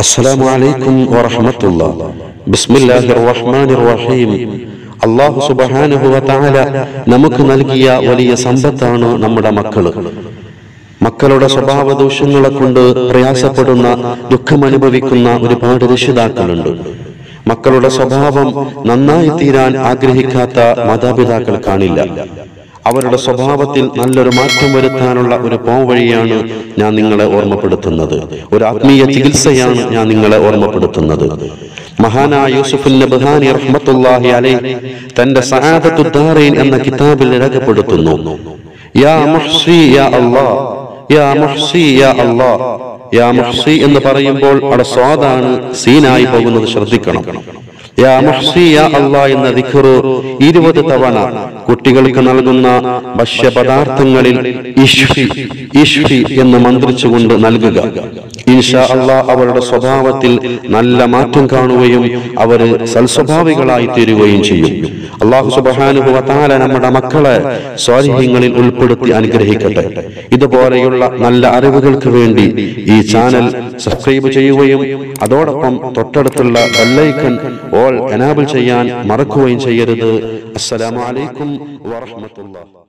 السلام عليكم ورحمة الله بسم الله الرحمن الرحيم അള്ളാഹു സുബഹാനഹു വതആല നമുക്ക് നൽകിയ വലിയ സമ്പത്താണ് നമ്മുടെ മക്കള് മക്കളുടെ സ്വഭാവ ദോഷങ്ങളെ കൊണ്ട് പ്രയാസപ്പെടുന്ന ദുഃഖം അനുഭവിക്കുന്ന ഒരുപാട് രക്ഷിതാക്കളുണ്ട് മക്കളുടെ സ്വഭാവം നന്നായി തീരാൻ ആഗ്രഹിക്കാത്ത മാതാപിതാക്കൾ കാണില്ല അവരുടെ സ്വഭാവത്തിൽ നല്ലൊരു മാറ്റം വരുത്താനുള്ള ഒരു പോംവഴിയാണ് ഞാൻ നിങ്ങളെ ഓർമ്മപ്പെടുത്തുന്നത് ഒരു ആത്മീയ ചികിത്സയാണ് ഞാൻ നിങ്ങളെ ഓർമ്മപ്പെടുത്തുന്നത് മഹാനായ യൂസുഫുൽ നബ്ഹാനി റഹ്മത്തുള്ളാഹി അലൈഹി തന്റെ സആദത്തു ദാറൈൻ എന്ന കിതാബിൽ രേഖപ്പെടുത്തുന്നു യാ മുഹ്സി യാ അല്ലാഹ് യാ മുഹ്സി യാ അല്ലാഹ് യാ മുഹ്സി എന്ന് പറയുമ്പോൾ അവിടെ സ്വാദാണ് സീനായി പോകുന്നത് ശ്രദ്ധിക്കണം യാ മുഹ്സി യാ അല്ലാ എന്ന ദിക്റ് ഇരുപത് തവണ കുട്ടികൾക്ക് നൽകുന്ന ഭക്ഷ്യപദാർത്ഥങ്ങളിൽ ഇഷ്ഫി ഇഷ്ഫി എന്ന് മന്ത്രിച്ചുകൊണ്ട് നൽകുക ഇൻഷാ അല്ലാ അവരുടെ സ്വഭാവത്തിൽ നല്ല മാറ്റം കാണുകയും അവര് സൽസ്വഭാവികളായി തീരുകയും ചെയ്യും അള്ളാഹു സുബ്ഹാനഹു വ തആല നമ്മുടെ മക്കളെ സ്വാലിഹ്യങ്ങളിൽ ഉൾപ്പെടുത്തി അനുഗ്രഹിക്കട്ടെ ഇതുപോലെയുള്ള നല്ല അറിവുകൾക്ക് വേണ്ടി ഈ ചാനൽ സബ്സ്ക്രൈബ് ചെയ്യുകയും അതോടൊപ്പം തൊട്ടടുത്തുള്ള ബെല്ലൈക്കൺ ഓൾ എനാബിൾ ചെയ്യാൻ മറക്കുകയും ചെയ്യരുത് അസ്സലാമു അലൈക്കും വറഹ്മത്തുള്ളാഹി